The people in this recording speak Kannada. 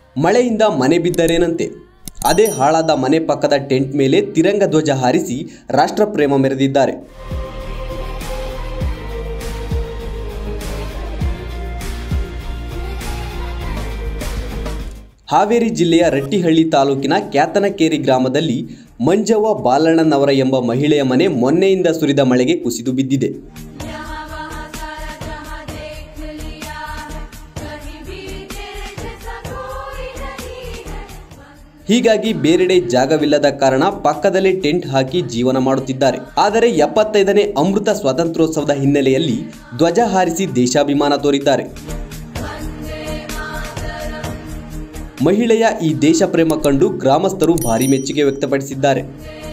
ಮಳೆಯಿಂದ ಮನೆ ಬಿದ್ದರೇನಂತೆ ಅದೇ ಹಾಳಾದ ಮನೆ ಪಕ್ಕದ ಟೆಂಟ್ ಮೇಲೆ ತಿರಂಗ ಧ್ವಜ ಹಾರಿಸಿ ರಾಷ್ಟ್ರಪ್ರೇಮ ಮೆರೆದಿದ್ದಾರೆ ಹಾವೇರಿ ಜಿಲ್ಲೆಯ ರಟ್ಟಿಹಳ್ಳಿ ತಾಲೂಕಿನ ಕ್ಯಾತನಕೇರಿ ಗ್ರಾಮದಲ್ಲಿ ಮಂಜವ್ವ ಬಾಲಣ್ಣನವರ ಎಂಬ ಮಹಿಳೆಯ ಮನೆ ಮೊನ್ನೆಯಿಂದ ಸುರಿದ ಮಳೆಗೆ ಕುಸಿದು ಬಿದ್ದಿದೆ यहाँ वहाँ सारा जहाँ देख लिया है कहीं भी तेरे जैसा कोई नहीं है ಹೀಗಾಗಿ ಬೇರೆಡೆ ಜಾಗವಿಲ್ಲದ ಕಾರಣ ಪಕ್ಕದಲ್ಲೇ ಟೆಂಟ್ ಹಾಕಿ ಜೀವನ ಮಾಡುತ್ತಿದ್ದಾರೆ ಆದರೆ ಎಪ್ಪತ್ತೈದನೇ ಅಮೃತ ಸ್ವಾತಂತ್ರ್ಯೋತ್ಸವದ ಹಿನ್ನೆಲೆಯಲ್ಲಿ ಧ್ವಜ ಹಾರಿಸಿ ದೇಶಾಭಿಮಾನ ತೋರಿದ್ದಾರೆ ಮಹಿಳೆಯ ಈ ದೇಶ ಪ್ರೇಮ ಕಂಡು ಗ್ರಾಮಸ್ಥರು ಭಾರಿ ಮೆಚ್ಚುಗೆ ವ್ಯಕ್ತಪಡಿಸಿದ್ದಾರೆ